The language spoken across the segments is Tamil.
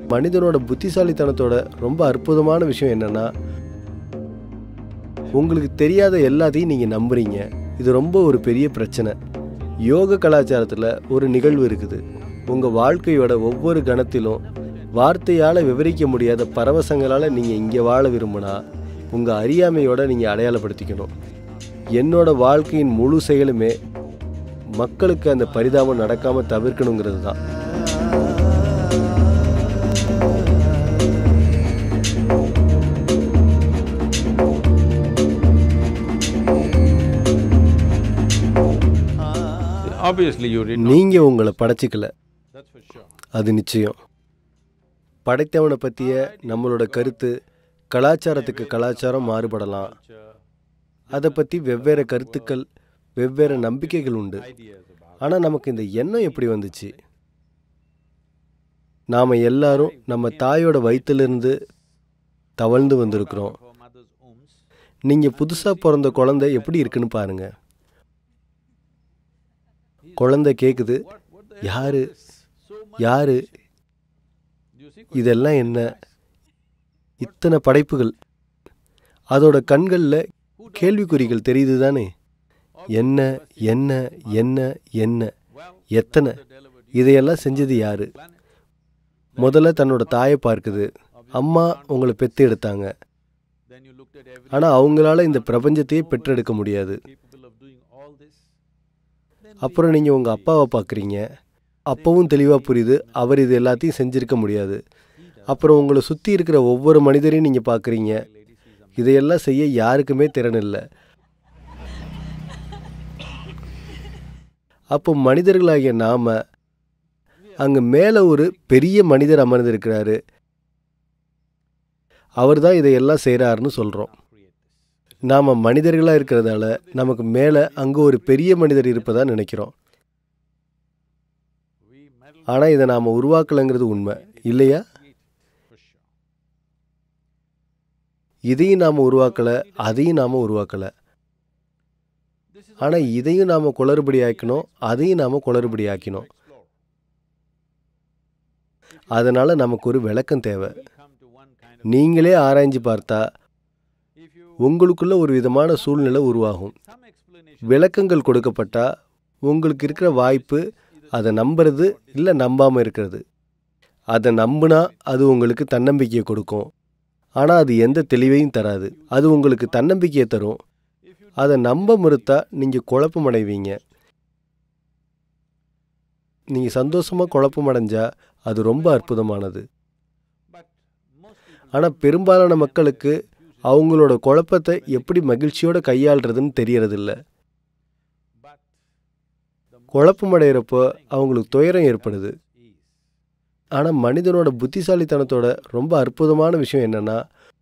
மனிதனோட புத்திசாலித்தனத்தோட ரொம்ப அற்புதமான விஷயம் என்னன்னா உங்களுக்கு தெரியாத எல்லாத்தையும் நீங்கள் நம்புறீங்க இது ரொம்ப ஒரு பெரிய பிரச்சனை யோக கலாச்சாரத்தில் ஒரு நிகழ்வு இருக்குது உங்கள் வாழ்க்கையோட ஒவ்வொரு கணத்திலும் வார்த்தையால் விவரிக்க முடியாத பரவசங்களால் நீங்கள் இங்கே வாழ விரும்பினா உங்கள் அறியாமையோட நீங்கள் அடையாளப்படுத்திக்கணும் என்னோட வாழ்க்கையின் முழு செயலுமே மக்களுக்கு அந்த பரிதாபம் நடக்காமல் தவிர்க்கணுங்கிறது தான் Obviously, you did not. நீங்கள் உங்களை படைச்சிக்கல That's for sure. அது நிச்சயம் படைத்தவனை பற்றிய நம்மளோட கருத்து கலாச்சாரத்துக்கு கலாச்சாரம் மாறுபடலாம் அதை பற்றி வெவ்வேறு கருத்துக்கள் வெவ்வேறு நம்பிக்கைகள் உண்டு Ideas about ஆனால் நமக்கு இந்த எண்ணம் எப்படி வந்துச்சு நாம் எல்லாரும் நம்ம தாயோட வயிற்றிலிருந்து தவழ்ந்து வந்திருக்கிறோம் our mother's wombs. நீங்கள் புதுசாக பிறந்த குழந்தை எப்படி இருக்குன்னு பாருங்க குழந்தை கேட்குது What, what the யாரு so much? யாரு Do you see? இதெல்லாம் என்ன இத்தனை படைப்புகள் அதோட கண்களில் கேள்விக்குறிகள் தெரியுது தானே என்ன என்ன என்ன என்ன Well, எத்தனை delivered இதையெல்லாம் செஞ்சது யாரு planet. முதல்ல தன்னோட தாயை பார்க்குது அம்மா உங்களை பெத்து எடுத்தாங்க Then you looked at every ஆனால் அவங்களால இந்த பிரபஞ்சத்தையே பெற்றெடுக்க முடியாது capable of doing all this. அப்புறம் நீங்கள் உங்கள் அப்பாவை பார்க்குறீங்க அப்பவும் தெளிவாக புரியுது அவர் இது எல்லாத்தையும் செஞ்சிருக்க முடியாது அப்புறம் உங்களை சுற்றி இருக்கிற ஒவ்வொரு மனிதரையும் நீங்கள் பார்க்குறீங்க இதையெல்லாம் செய்ய யாருக்குமே திறன் இல்லை அப்போ மனிதர்களாகிய நாம அங்கே மேலே ஒரு பெரிய மனிதர் அமர்ந்திருக்கிறாரு அவர் தான் இதையெல்லாம் செய்கிறாருன்னு சொல்கிறோம் நாம் மனிதர்களாக இருக்கிறதால நமக்கு மேலே அங்கே ஒரு பெரிய மனிதர் இருப்பதா நினைக்கிறோம் We meddle ஆனால் இதை நாம் உருவாக்கலைங்கிறது உண்மை இல்லையா for sure. இதையும் நாம் உருவாக்கலை அதையும் நாம் உருவாக்கலை This is ஆனால் இதையும் நாம் குளறுபடி ஆக்கணும் அதையும் நாம் குளறுபடி ஆக்கினோம் explore. அதனால் நமக்கு ஒரு விளக்கம் தேவை We come to one kind of நீங்களே ஆராய்ஞ்சு பார்த்தா if you உங்களுக்குள்ள ஒரு விதமான சூழ்நிலை உருவாகும் some explanation விளக்கங்கள் கொடுக்கப்பட்டா உங்களுக்கு இருக்கிற வாய்ப்பு அதை நம்புறது இல்லை நம்பாமல் இருக்கிறது அதை நம்புனா அது உங்களுக்கு தன்னம்பிக்கையை கொடுக்கும் ஆனால் அது எந்த தெளிவையும் தராது அது உங்களுக்கு தன்னம்பிக்கையை தரும் if you அதை நம்ப மறுத்தா நீங்கள் குழப்பமடைவீங்க நீங்கள் சந்தோஷமாக குழப்பமடைஞ்சா அது ரொம்ப அற்புதமானது but most people ஆனால் பெரும்பாலான மக்களுக்கு அவங்களோட குழப்பத்தை எப்படி மகிழ்ச்சியோட கையாளுறதுன்னு தெரியறதில்ல but the குழப்பமடைகிறப்போ அவங்களுக்கு துயரம் ஏற்படுது is ஆனால் மனிதனோட புத்திசாலித்தனத்தோட ரொம்ப அற்புதமான விஷயம் என்னன்னா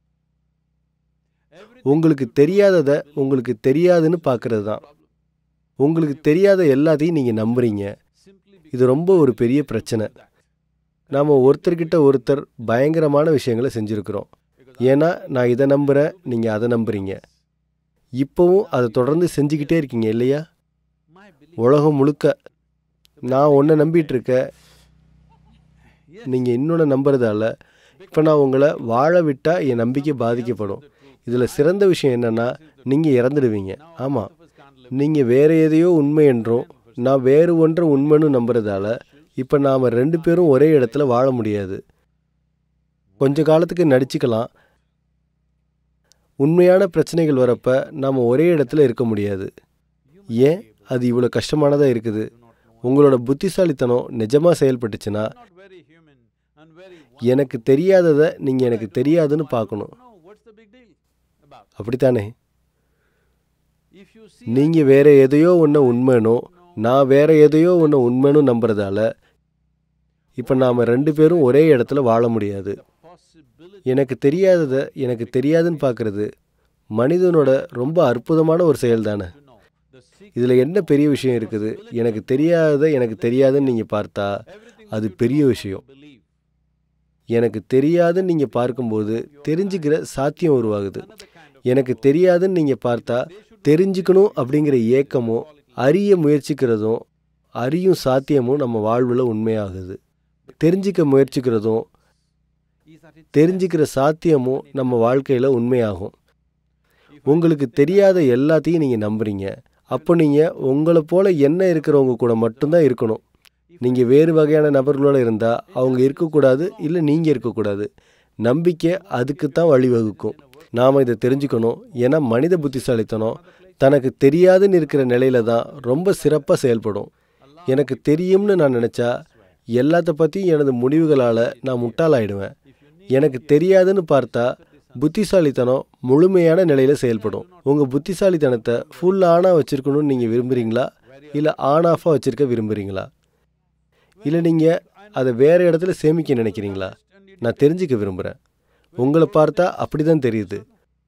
everything உங்களுக்கு தெரியாததை உங்களுக்கு தெரியாதுன்னு பார்க்கறது தான் உங்களுக்கு தெரியாத எல்லாத்தையும் நீங்கள் நம்புறீங்க simply இது ரொம்ப ஒரு பெரிய பிரச்சனை நாம் ஒருத்தர்கிட்ட ஒருத்தர் பயங்கரமான விஷயங்களை செஞ்சுருக்கிறோம் ஏன்னா நான் இதை நம்புகிறேன் நீங்கள் அதை நம்புறீங்க இப்போவும் அதை தொடர்ந்து செஞ்சுக்கிட்டே இருக்கீங்க இல்லையா my belief உலகம் முழுக்க நான் ஒன்றை நம்பிட்டு இருக்க yes நீங்கள் இன்னொன்று நம்புறதால இப்போ நான் உங்களை வாழ விட்டால் என் நம்பிக்கை பாதிக்கப்படும் இதில் சிறந்த விஷயம் என்னென்னா நீங்கள் இறந்துடுவீங்க ஆமாம் of us can't live நீங்கள் வேற எதையோ உண்மை என்றும் நான் வேறு ஒன்றை உண்மைன்னு நம்புறதால இப்போ நாம் ரெண்டு பேரும் ஒரே இடத்துல வாழ முடியாது கொஞ்ச காலத்துக்கு நடிச்சுக்கலாம் உண்மையான பிரச்சனைகள் வரப்ப நாம் ஒரே இடத்துல இருக்க முடியாது ஏன் அது இவ்வளோ கஷ்டமானதாக இருக்குது உங்களோட புத்திசாலித்தனம் நிஜமாக செயல்பட்டுச்சுன்னா not very human and very எனக்கு தெரியாததை நீங்கள் எனக்கு தெரியாதுன்னு பார்க்கணும் no what's the big deal about அப்படித்தானே if you see நீங்கள் வேற எதையோ ஒன்று உண்மைனோ நான் வேற எதையோ ஒன்று உண்மைன்னு நம்புறதால இப்போ நாம் ரெண்டு பேரும் ஒரே இடத்துல வாழ முடியாது possibility எனக்கு தெரியாததை எனக்கு தெரியாதுன்னு பார்க்கறது மனிதனோட ரொம்ப அற்புதமான ஒரு செயல் தானே to know the secret இதில் என்ன பெரிய விஷயம் இருக்குது எனக்கு தெரியாததை எனக்கு தெரியாதுன்னு நீங்கள் பார்த்தா everything அது பெரிய விஷயம் believe எனக்கு தெரியாதுன்னு நீங்கள் பார்க்கும்போது தெரிஞ்சுக்கிற சாத்தியம் உருவாகுது another kind of எனக்கு தெரியாதுன்னு நீங்கள் பார்த்தா தெரிஞ்சுக்கணும் அப்படிங்கிற ஏக்கமும் அறிய முயற்சிக்கிறதும் அறியும் சாத்தியமும் நம்ம வாழ்வில் உண்மையாகுது தெரிஞ்சிக்க முயற்சிக்கிறதும் is that it's தெரிஞ்சுக்கிற சாத்தியமும் நம்ம வாழ்க்கையில் உண்மையாகும் உங்களுக்கு தெரியாத எல்லாத்தையும் நீங்கள் நம்புறீங்க அப்போ நீங்கள் உங்களை போல என்ன இருக்கிறவங்க கூட மட்டும்தான் இருக்கணும் நீங்கள் வேறு வகையான நபர்களோட இருந்தால் அவங்க இருக்கக்கூடாது இல்லை நீங்கள் இருக்கக்கூடாது நம்பிக்கை அதுக்கு தான் வழிவகுக்கும் நாம் இதை தெரிஞ்சுக்கணும் ஏன்னா மனித புத்திசாலித்தனம் தனக்கு தெரியாதுன்னு இருக்கிற நிலையில தான் ரொம்ப சிறப்பாக செயல்படும் எனக்கு தெரியும்னு நான் நினச்சா எல்லாத்த பற்றியும் எனது முடிவுகளால் நான் முட்டாளாயிடுவேன் எனக்கு தெரியாதுன்னு பார்த்தா புத்திசாலித்தனம் முழுமையான நிலையில் செயல்படும் உங்கள் புத்திசாலித்தனத்தை ஃபுல் ஆனாக வச்சுருக்கணும்னு நீங்கள் விரும்புகிறீங்களா இல்லை ஆன் ஆஃபாக வச்சுருக்க விரும்புகிறீங்களா இல்லை நீங்கள் அதை வேறு இடத்துல சேமிக்க நினைக்கிறீங்களா நான் தெரிஞ்சுக்க விரும்புகிறேன் உங்களை பார்த்தா அப்படி தான் தெரியுது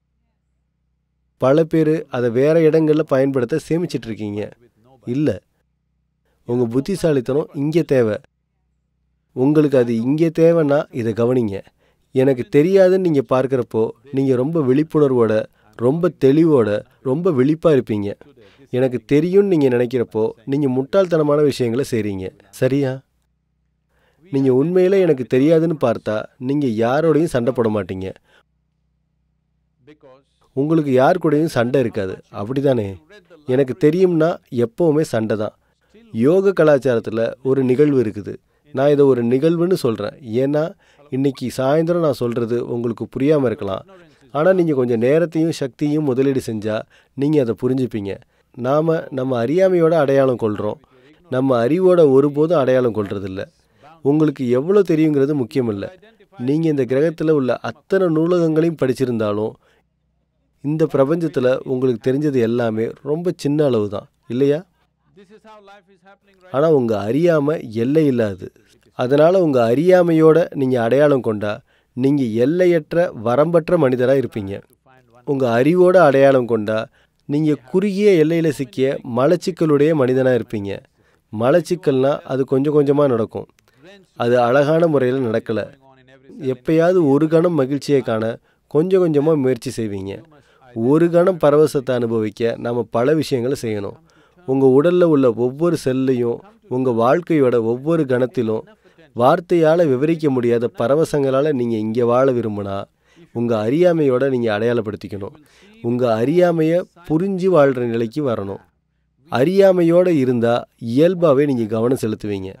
பல பேர் அதை வேறு இடங்களில் பயன்படுத்த சேமிச்சிட்டு இருக்கீங்க இல்லை உங்கள் புத்திசாலித்தனம் இங்கே தேவை உங்களுக்கு அது இங்கே தேவைன்னா இதை கவனிங்க எனக்கு தெரியாதுன்னு நீங்கள் பார்க்குறப்போ நீங்கள் ரொம்ப விழிப்புணர்வோட ரொம்ப தெளிவோட ரொம்ப விழிப்பாக இருப்பீங்க எனக்கு தெரியும்னு நீங்கள் நினைக்கிறப்போ நீங்கள் முட்டாள்தனமான விஷயங்களை செய்கிறீங்க சரியா நீங்கள் உண்மையில் எனக்கு தெரியாதுன்னு பார்த்தா நீங்கள் யாரோடையும் சண்டை போட மாட்டீங்க because உங்களுக்கு யார் கூடயும் சண்டை இருக்காது அப்படிதானே எனக்கு தெரியும்னா எப்போவுமே சண்டை தான் யோக கலாச்சாரத்தில் ஒரு நிகழ்வு இருக்குது நான் இதை ஒரு நிகழ்வுன்னு சொல்கிறேன் ஏன்னா இன்னைக்கு சாயந்தரம் நான் சொல்கிறது உங்களுக்கு புரியாமல் இருக்கலாம் ஆனால் நீங்கள் கொஞ்சம் நேரத்தையும் சக்தியும் முதலீடு செஞ்சால் நீங்கள் அதை புரிஞ்சுப்பீங்க நாம் நம்ம அறியாமையோட அடையாளம் கொள்கிறோம் நம்ம அறிவோட ஒருபோதும் அடையாளம் கொள்றதில்ல உங்களுக்கு எவ்வளோ தெரியுங்கிறது முக்கியம் இல்லை நீங்கள் இந்த கிரகத்தில் உள்ள அத்தனை நூலகங்களையும் படிச்சிருந்தாலும் இந்த பிரபஞ்சத்தில் உங்களுக்கு தெரிஞ்சது எல்லாமே ரொம்ப சின்ன அளவு தான் இல்லையா this is how life is happening right ஆனால் உங்கள் அறியாமல் எல்லை இல்லாது அதனால் உங்கள் அறியாமையோட நீங்கள் அடையாளம் கொண்டா நீங்கள் எல்லையற்ற வரம்பற்ற மனிதராக இருப்பீங்க to find one உங்கள் அறிவோட அடையாளம் கொண்டா நீங்கள் குறுகிய எல்லையில் சிக்கிய மலச்சிக்கலுடைய மனிதனாக இருப்பீங்க மலச்சிக்கல்னா அது கொஞ்சம் கொஞ்சமாக நடக்கும் அது அழகான முறையில் நடக்கலை going on in every எப்பயாவது ஒரு கணம் மகிழ்ச்சியை காண கொஞ்சம் கொஞ்சமாக முயற்சி செய்வீங்க ஒரு கணம் பரவசத்தை அனுபவிக்க நம்ம பல விஷயங்களை செய்யணும் உங்கள் உடலில் உள்ள ஒவ்வொரு செல்லையும் உங்கள் வாழ்க்கையோட ஒவ்வொரு கணத்திலும் வார்த்தையால் விவரிக்க முடியாத பரவசங்களால் நீங்கள் இங்கே வாழ விரும்பினா உங்கள் அறியாமையோட நீங்கள் அடையாளப்படுத்திக்கணும் உங்கள் அறியாமையை புரிஞ்சு வாழ்கிற நிலைக்கு வரணும் அறியாமையோடு இருந்தால் இயல்பாகவே நீங்கள் கவனம் செலுத்துவீங்க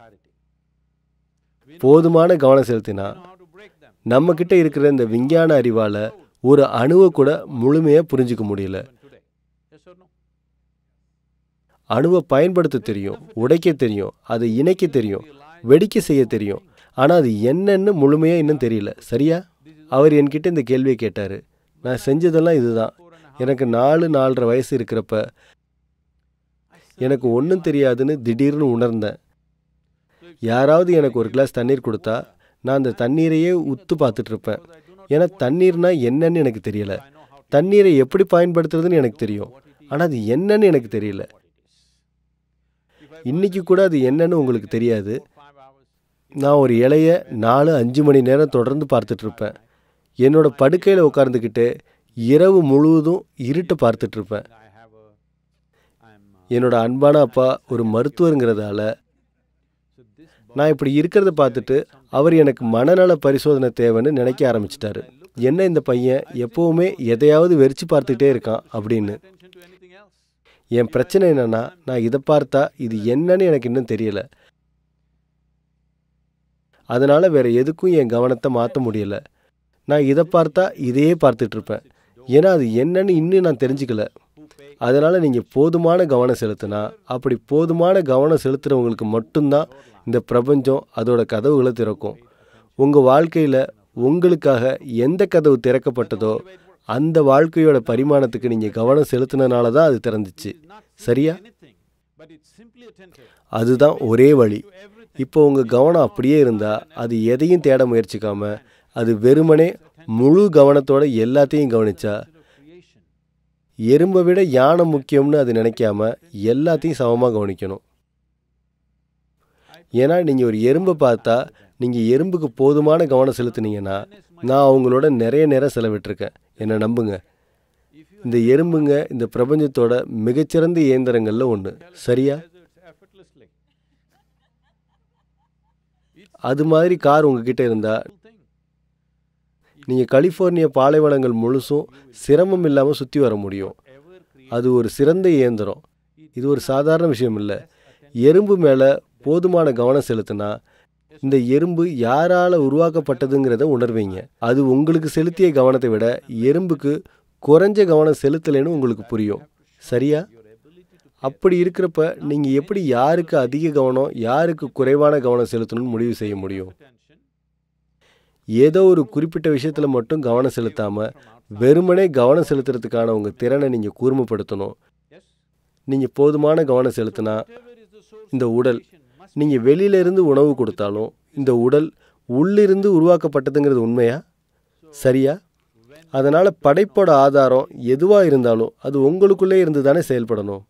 போதுமான கவனம் செலுத்தினா know how to break them நம்மக்கிட்ட இருக்கிற இந்த விஞ்ஞான அறிவால் ஒரு அணுவை கூட முழுமையாக புரிஞ்சுக்க முடியல even today yes or no அணுவை பயன்படுத்த தெரியும் உடைக்க தெரியும் அதை இணைக்க தெரியும் வெடிக்க செய்ய தெரியும் ஆனால் அது என்னன்னு முழுமையாக இன்னும் தெரியல சரியா அவர் என்கிட்ட இந்த கேள்வியை கேட்டார் நான் செஞ்சதெல்லாம் இதுதான் எனக்கு நாலு நாலரை வயசு இருக்கிறப்ப எனக்கு ஒன்றும் தெரியாதுன்னு திடீர்னு உணர்ந்தேன் யாராவது எனக்கு ஒரு கிளாஸ் தண்ணீர் கொடுத்தா நான் அந்த தண்ணீரையே உத்து பார்த்துட்டு இருப்பேன் ஏன்னா தண்ணீர்னா என்னன்னு எனக்கு தெரியல தண்ணீரை எப்படி பயன்படுத்துறதுன்னு எனக்கு தெரியும் ஆனால் அது என்னன்னு எனக்கு தெரியல இன்னைக்கு கூட அது என்னன்னு உங்களுக்கு தெரியாது five hours நான் ஒரு இலைய நாலு அஞ்சு மணி நேரம் தொடர்ந்து பார்த்துட்டு இருப்பேன் என்னோட படுக்கையில் உட்கார்ந்துக்கிட்டு இரவு முழுவதும் இருட்டை பார்த்துட்டு இருப்பேன் I have a I'm uh, என்னோட அன்பான அப்பா ஒரு மருத்துவருங்கிறதால so this நான் இப்படி இருக்கிறத பார்த்துட்டு அவர் எனக்கு மனநல பரிசோதனை தேவைன்னு நினைக்க ஆரம்பிச்சிட்டாரு என்ன இந்த பையன் எப்பவுமே எதையாவது வெறிச்சு பார்த்துக்கிட்டே இருக்கான் அப்படின்னு attention to anything else என் பிரச்சனை என்னன்னா நான் இதை பார்த்தா இது என்னன்னு எனக்கு இன்னும் தெரியல அதனால வேற எதுக்கும் என் கவனத்தை மாற்ற முடியல நான் இதை பார்த்தா இதையே பார்த்துட்டு இருப்பேன் ஏன்னா அது என்னன்னு இன்னும் நான் தெரிஞ்சுக்கல அதனால நீங்கள் போதுமான கவனம் செலுத்தினா அப்படி போதுமான கவனம் செலுத்துறவங்களுக்கு மட்டும்தான் இந்த பிரபஞ்சம் அதோட கதவுகளை திறக்கும் உங்கள் வாழ்க்கையில் உங்களுக்காக எந்த கதவு திறக்கப்பட்டதோ அந்த வாழ்க்கையோட பரிமாணத்துக்கு நீங்கள் கவனம் செலுத்தினனால தான் அது திறந்துச்சு சரியா anything but it's simply attentive அதுதான் ஒரே வழி to everything இப்போ உங்கள் கவனம் அப்படியே இருந்தால் அது எதையும் தேட முயற்சிக்காம அது வெறுமனே முழு கவனத்தோட எல்லாத்தையும் கவனிச்சா of creation எறும்பை விட யானை முக்கியம்னு அது நினைக்காம எல்லாத்தையும் சமமாக கவனிக்கணும் ஏன்னா நீங்கள் ஒரு எறும்பை பார்த்தா நீங்கள் எறும்புக்கு போதுமான கவனம் செலுத்துனீங்கன்னா நான் அவங்களோட நிறைய நேரம் செலவிட்டிருக்கேன் என்னை நம்புங்க இந்த எறும்புங்க இந்த பிரபஞ்சத்தோட மிகச்சிறந்த இயந்திரங்களில் ஒன்று சரியா deserts effortlessly அது மாதிரி கார் உங்ககிட்ட இருந்தால் thing நீங்கள் கலிஃபோர்னியா பாலைவனங்கள் முழுசும் சிரமம் இல்லாமல் சுற்றி வர முடியும் ever create அது ஒரு சிறந்த இயந்திரம் இது ஒரு சாதாரண விஷயம் இல்லை எறும்பு மேலே போதுமான கவனம் செலுத்தினா இந்த எறும்பு யாரால் உருவாக்கப்பட்டதுங்கிறத உணர்வீங்க அது உங்களுக்கு செலுத்திய கவனத்தை விட எறும்புக்கு குறைஞ்ச கவனம் செலுத்தலைன்னு உங்களுக்கு புரியும் சரியா அப்படி இருக்கிறப்ப நீங்கள் எப்படி யாருக்கு அதிக கவனம் யாருக்கு குறைவான கவனம் செலுத்தணும்னு முடிவு செய்ய முடியும் attention ஏதோ ஒரு குறிப்பிட்ட விஷயத்தில் மட்டும் கவனம் செலுத்தாமல் வெறுமனே கவனம் செலுத்துறதுக்கான உங்கள் திறனை நீங்கள் கூர்மைப்படுத்தணும் yes நீங்கள் போதுமான கவனம் செலுத்தினா whatever is the source இந்த உடல் must நீங்கள் வெளியிலிருந்து உணவு கொடுத்தாலும் இந்த உடல் உள்ளிருந்து உருவாக்கப்பட்டதுங்கிறது உண்மையா சரியா அதனால் படைப்போட ஆதாரம் எதுவாக இருந்தாலும் அது உங்களுக்குள்ளே இருந்து தானே செயல்படணும்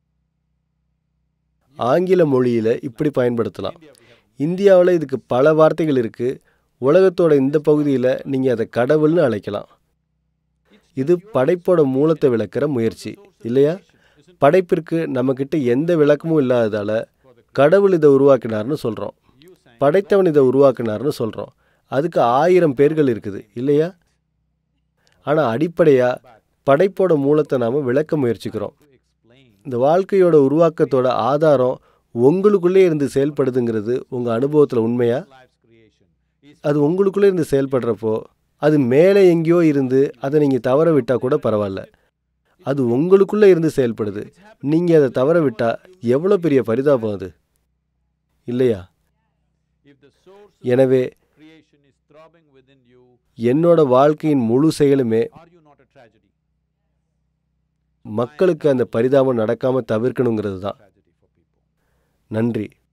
ஆங்கில மொழியில் இப்படி பயன்படுத்தலாம் இந்தியாவில் இதுக்கு பல வார்த்தைகள் இருக்குது உலகத்தோட இந்த பகுதியில் நீங்கள் அதை கடவுள்னு அழைக்கலாம் இது படைப்போட மூலத்தை விளக்குற முயற்சி இல்லையா படைப்பிற்கு நம்மக்கிட்ட எந்த விளக்கமும் இல்லாததால் கடவுள் இதை உருவாக்கினார்னு சொல்கிறோம் படைத்தவன் இதை உருவாக்கினார்னு சொல்கிறோம் அதுக்கு ஆயிரம் பேர்கள் இருக்குது இல்லையா ஆனால் அடிப்படையாக படைப்போட மூலத்தை நாம் விளக்க முயற்சிக்கிறோம் to explain இந்த வாழ்க்கையோட உருவாக்கத்தோட ஆதாரம் உங்களுக்குள்ளே இருந்து செயல்படுதுங்கிறது உங்கள் அனுபவத்தில் உண்மையா life's creation is அது உங்களுக்குள்ளே இருந்து செயல்படுறப்போ அது மேலே எங்கேயோ இருந்து அதை நீங்கள் தவற விட்டால் கூட பரவாயில்ல அது உங்களுக்குள்ளே இருந்து செயல்படுது நீங்கள் அதை தவற விட்டால் எவ்வளோ பெரிய பரிதாபம் அது இல்லையா if the source எனவே of creation is throbbing within you என்னோட வாழ்க்கையின் முழு செயலுமே are you not a tragedy மக்களுக்கு அந்த பரிதாபம் நடக்காமல் தவிர்க்கணுங்கிறது தான் tragedy for people நன்றி